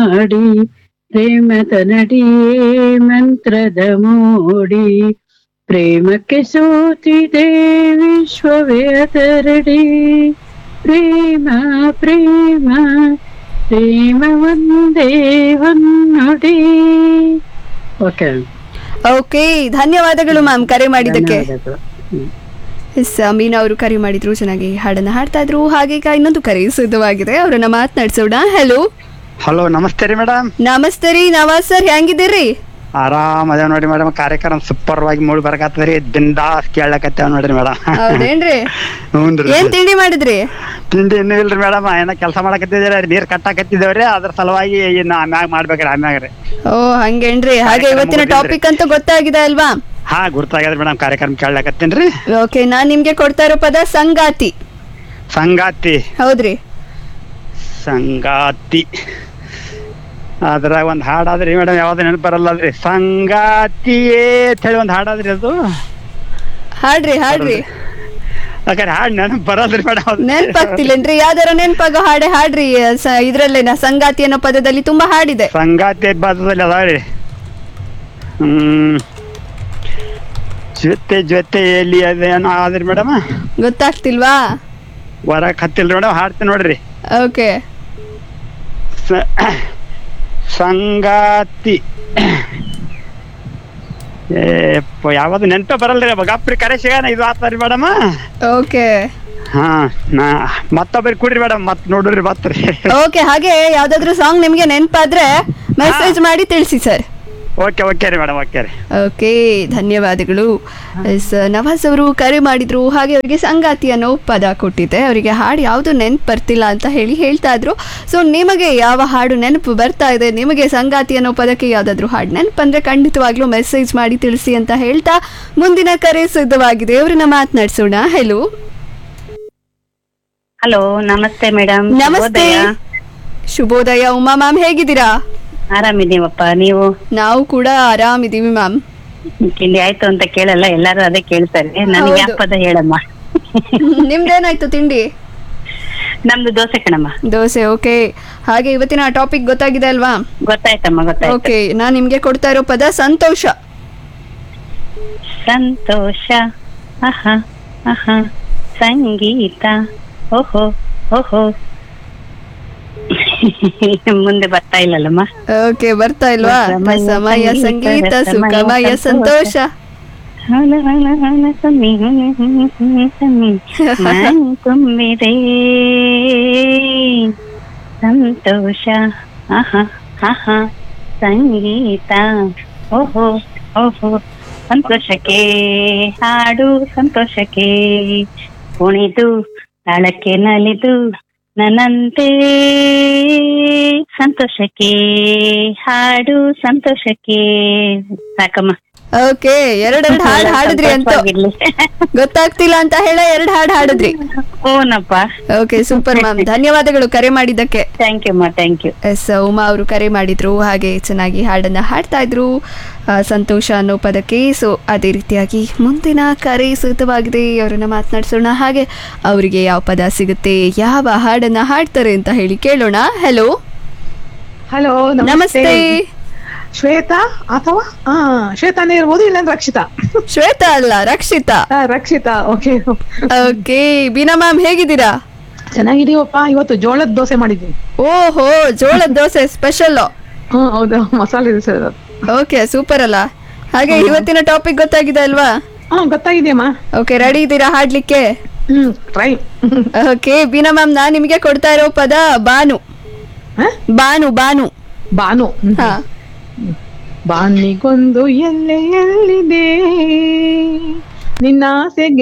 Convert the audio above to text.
ಮಾಡಿ ಪ್ರೇಮದ ನಡಿಯೇ ಮಂತ್ರದ ಮೋಡಿ ಪ್ರೇಮಕ್ಕೆ ಸೋತಿದೆ ವಿಶ್ವವೇ ಅದರಡಿ ಪ್ರೇಮ ಪ್ರೇಮ ಪ್ರೇಮ ಒಂದೇ ಹೊನ್ನೊಡಿ ಓಕೆ ಓಕೆ ಧನ್ಯವಾದಗಳು ಮ್ಯಾಮ್ ಕರೆ ಮಾಡಿದ್ದಕ್ಕೆ ಧನ್ಯವಾದಗಳು. ಹ್ಮ್. ಎಸ್ ಮೀನಾ ಅವರು ಕರೆ ಮಾಡಿದ್ರು ಚೆನ್ನಾಗಿ ಹಾಡನ್ನ ಹಾಡ್ತಾ ಇದ್ರು ಹಾಗೆ ಈಗ ಇನ್ನೊಂದು ಕರೆ ಸಿದ್ಧವಾಗಿದೆ ಅವರನ್ನ ಮಾತನಾಡ್ಸೋಣ ಹಲೋ ಹಲೋ ನಮಸ್ತೆ ರೀ ಮೇಡಮ್ ನಮಸ್ತೆ ರೀ ನವಾಜ್ ಸರ್ ಹೆಂಗಿದ್ದೀರಿ ಆರಾಮ್ ಅದೇವ್ ನೋಡ್ರಿ ಮೇಡಮ್ ಕಾರ್ಯಕ್ರಮ ಸೂಪರ್ ವಾಗಿ ಮೂಡಿ ಬರಕತ್ತದ್ರಿ ಬಿಂದಾಸ್ ಕೇಳಕತ್ತೇವ್ ನೋಡ್ರಿ ಮೇಡಮ್ ಹೌದೇನ್ರಿ ಹ್ಞೂನ್ರಿ ಏನ್ ತಿಂಡಿ ಮಾಡಿದ್ರಿ ತಿಂಡಿ ಇನ್ನೂ ಇಲ್ರಿ ಮೇಡಮ್ ಏನ ಕೆಲಸ ಮಾಡಕತ್ತಿದ್ದೀರಿ ನೀರ್ ಕಟ್ಟಾಕತ್ತಿದ್ದೇವ್ರಿ ಅದ್ರ ಸಲುವಾಗಿ ಇನ್ನು ಆಮ್ಯಾಗ ಮಾಡ್ಬೇಕ್ರಿ ಆಮ್ಯಾಗ ರೀ ಓ ಹಂಗೇನ್ರಿ ಹಾಗೆ ಇವತ್ತಿನ ಟಾಪಿಕ್ ಅಂತ ಗೊತ್ತಾಗಿದೆ ಅಲ್ವಾ ಹಾ ಗುರ್ತಾಗ್ಯದ್ರಿ ಮೇಡಮ್ ಕಾರ್ಯಕ್ರಮ ಕೇಳಕತ್ತೀನ್ರಿ ಓಕೆ ನಾನ್ ನಿಮ್ಗೆ ಕೊಡ್ತಾ ಇರೋ ಪದ ಸಂಗಾತಿ ಸಂಗಾತಿ ಹೌದ್ರಿ ಸಂಗಾತಿ ಅದ್ರಾಗ ಒಂದ್ ಹಾಡಾದ್ರಿ ಮೇಡಮ್ ಯಾವ್ದು ನೆನಪು ಬರಲ್ಲದ್ರಿ ಸಂಗಾತಿಯೇ ಅಂತ ಹೇಳಿ ಒಂದ್ ಹಾಡಾದ್ರಿ ಅದು ಹಾಡ್ರಿ ಹಾಡ್ರಿ ಯಾಕಂದ್ರೆ ಹಾಡ್ ನೆನಪು ಬರಲ್ರಿ ಮೇಡಮ್ ನೆನ್ಪಾಗ್ತಿಲ್ಲೇನ್ರಿ ಯಾವ್ದಾರ ನೆನ್ಪಾಗೋ ಹಾಡೆ ಹಾಡ್ರಿ ಸ- ಇದ್ರಲ್ಲೇನ ಸಂಗಾತಿ ಅನ್ನೋ ಪದದಲ್ಲಿ ತುಂಬಾ ಹಾಡಿದೆ ಸಂಗಾತಿ ಪದದಲ್ಲಿ ಅದಾವ್ರಿ ಹ್ಮ್ ಜೊತೆ ಜೊತೆಯಲ್ಲಿ ಅದೇನೋ ಆದ್ರಿ ಮೇಡಮ್ ಗೊತ್ತಾಗ್ತಿಲ್ವಾ ಹೊರಗ್ ಹತ್ತಿಲ್ರಿ ಮೇಡಮ್ ಹಾಡ್ತೀನಿ ನೋಡ್ರಿ ಓಕೆ ಸ- ಸಂಗಾತಿ ಏ ಯಾವ್ದು ನೆನಪೇ ಬರಲ್ರಿ ಗಪ್ರಿ ಕರೆ ಸಿಗೋಣ ಇದು ಆತಾರಿ ಮೇಡಮ್ ಓಕೆ ಹಾ ನಾ ಮತ್ತೊಬ್ಬರಿ ಕುಡ್ರಿ ಮೇಡಮ್ ಮತ್ ನೋಡ್ರಿ ಮತ್ರಿ ಓಕೆ ಹಾಗೆ ಯಾವ್ದಾದ್ರು ಸಾಂಗ್ ನಿಮ್ಗೆ ನೆನ್ಪಾದ್ರೆ ಮೆಸೇಜ್ ಮಾಡಿ ತಿಳಿಸಿ ಸರ್ ಓಕೆ ಓಕೆ ರೀ ಮೇಡಮ್ ಓಕೆ ರೀ ಓಕೆ ಧನ್ಯವಾದಗಳು ಎಸ್ ನವಾಜ್ ಅವರು ಕರೆ ಮಾಡಿದ್ರು ಹಾಗೆ ಅವರಿಗೆ ಸಂಗಾತಿ ಅನ್ನೋ ಪದ ಕೊಟ್ಟಿದ್ದೆ ಅವರಿಗೆ ಹಾಡು ಯಾವುದು ನೆನಪು ಬರ್ತಿಲ್ಲ ಅಂತ ಹೇಳಿ ಹೇಳ್ತಾ ಇದ್ರು ಸೊ ನಿಮಗೆ ಯಾವ ಹಾಡು ನೆನಪು ಬರ್ತಾ ಇದೆ ನಿಮಗೆ ಸಂಗಾತಿ ಅನ್ನೋ ಪದಕ್ಕೆ ಯಾವುದಾದ್ರೂ ಹಾಡು ನೆನಪು ಅಂದ್ರೆ ಖಂಡಿತವಾಗ್ಲೂ ಮೆಸೇಜ್ ಮಾಡಿ ತಿಳಿಸಿ ಅಂತ ಹೇಳ್ತಾ ಮುಂದಿನ ಕರೆ ಸಿದ್ಧವಾಗಿದೆ ಅವ್ರನ್ನ ಮಾತನಾಡ್ಸೋಣ ಹೆಲೋ ಹಲೋ ನಮಸ್ತೆ ಮೇಡಮ್ ನಮಸ್ತೆ ಶುಭೋದಯ ಉಮಾ ಮ್ಯಾಮ್ ಹೇಗಿದ್ದೀರಾ ಆರಾಮಿದೀವಪ್ಪ ನೀವು ನಾವು ಕೂಡ ಆರಾಮಿದ್ದೀವಿ ಮ್ಯಾಮ್ ತಿಂಡಿ ಆಯ್ತು ಅಂತ ಕೇಳಲ್ಲ ಎಲ್ಲಾರು ಅದೇ ಕೇಳ್ತಾರೆ ನನಗೆ ಹೌದು. ಯಾವ ಪದ ಹೇಳಮ್ಮ ನಿಮ್ದೇನಾಯ್ತು ತಿಂಡಿ ನಮ್ದು ದೋಸೆ ಕಣಮ್ಮ ದೋಸೆ ಓಕೆ ಹಾಗೆ ಇವತ್ತಿನ ಟಾಪಿಕ್ ಗೊತ್ತಾಗಿದೆ ಅಲ್ವಾ ಗೊತ್ತಾಯ್ತಮ್ಮ ಗೊತ್ತಾಯ್ತು ಓಕೆ ನಾನ್ ನಿಮ್ಗೆ ಕೊಡ್ತಾ ಇರೋ ಪದ ಸಂತೋಷ ಸಂತೋಷ ಅಹ ಅಹ ಸಂಗೀತ ಓಹೋ ಓಹೋ ಮುಂದೆ ಬರ್ತಾ ಇಲ್ಲಲ್ಲಮ್ಮ ಓಕೆ ಬರ್ತಾ ಇಲ್ವಾ ರಸಮಯ ಸಮಯ ಸಂಗೀತ ಸಂಗೀತ, ಸುಖಮಯ ರಸಮಯ ಸಂತೋಷ ಹಲ ಹಲ ಹಲ ಸಮ್ಮಿ ಹಲ ಹಲ ಹಲ ಸಮ್ಮಿ ಮೈ ತುಂಬಿದೆ ಸಂತೋಷ ಆಹ ಆಹ ಸಂಗೀತ ಓಹೋ ಓಹೋ ಸಂತೋಷಕ್ಕೆ ಹಾಡು ಸಂತೋಷಕ್ಕೆ ಕುಣಿದು ತಾಳಕ್ಕೆ ನಲಿದು ನನ್ನಂತೆ ಸಂತೋಷಕ್ಕೆ ಹಾಡು ಸಂತೋಷಕ್ಕೆ ಸಾಕಮ್ಮ ಓಕೆ ಎರಡೆರಡು ಹಾಡು ಹಾಡಿದ್ರಿ ಅಂತ ಸಂತೋಷವಾಗಿರ್ಲಿ. ಗೊತ್ತಾಗ್ತಿಲ್ಲ ಅಂತ ಹೇಳ ಎರಡು ಹಾಡು ಹಾಡಿದ್ರಿ ಹೂನಪ್ಪ ಓಕೆ ಸೂಪರ್ ಮ್ಯಾಮ್ ಧನ್ಯವಾದಗಳು ಕರೆ ಮಾಡಿದ್ದಕ್ಕೆ ಥ್ಯಾಂಕ್ ಯು ಮಾ ಥ್ಯಾಂಕ್ ಯು ಎಸ್ ಉಮಾ ಅವರು ಕರೆ ಮಾಡಿದ್ರು ಹಾಗೆ ಚೆನ್ನಾಗಿ ಹಾಡನ್ನ ಹಾಡ್ತಾ ಇದ್ರು ಆ, ಸಂತೋಷ ಅನ್ನೋ ಪದಕ್ಕೆ ಸೊ ಅದೇ ರೀತಿಯಾಗಿ ಮುಂದಿನ ಕರೆ ಸಿದ್ಧವಾಗಿದೆ ಅವರನ್ನ ಮಾತನಾಡ್ಸೋಣ ಹಾಗೆ ಅವರಿಗೆ ಯಾವ ಪದ ಸಿಗುತ್ತೆ ಯಾವ ಹಾಡನ್ನ ಹಾಡ್ತಾರೆ ಅಂತ ಹೇಳಿ ಕೇಳೋಣ ಹೆಲೋ ಹಲೋ ನಮಸ್ತೆ ಶ್ವೇತಾ ಅಥವಾ ಹಾ ಶ್ವೇತಾನೇ ಇರ್ಬೋದು ಇಲ್ಲಾಂದ್ರೆ ರಕ್ಷಿತಾ ಶ್ವೇತಾ ಅಲ್ಲ ರಕ್ಷಿತಾ ಆ, Rakshita okay okay Beena ma'am ಹೇಗಿದ್ದೀರಾ ಚೆನ್ನಾಗಿದೀವಪ್ಪ ಇವತ್ತು ಜೋಳದ ದೋಸೆ ಮಾಡಿದ್ವಿ ಓಹೋ ಜೋಳದ ದೋಸೆ ಸ್ಪೆಷಲ್ ಹ್ಮ್ ಹೌದು ಮಸಾಲೆ ದೋಸೆ ಅದು. ಓಕೆ ಸೂಪರ್ ಅಲ್ಲ ಹಾಗೆ ಇವತ್ತಿನ ಟಾಪಿಕ್ ಗೊತ್ತಾಗಿದೆ ಅಲ್ವಾ ಹಾ ಗೊತ್ತಾಗಿದೆಯಮ್ಮ ಓಕೆ ರೆಡಿ ಇದ್ದೀರಾ ಹಾಡ್ಲಿಕ್ಕೆ ಹ್ಮ್ ಟ್ರೈ ಓಕೆ ಬೀನಾ ಮ್ಯಾಮ್ ನಾನ್ ನಿಮಗೆ ಕೊಡ್ತಾ ಇರೋ ಪದ ಬಾನು ಬಾನು ಬಾನು ಬಾನು ಹ್ಮ್. ಹಾ ಬಾನಿಗೊಂದು ಎಲ್ಲೆ ಎಲ್ಲಿದೆ ನಿನ್ನ ಆಸೆಗೆ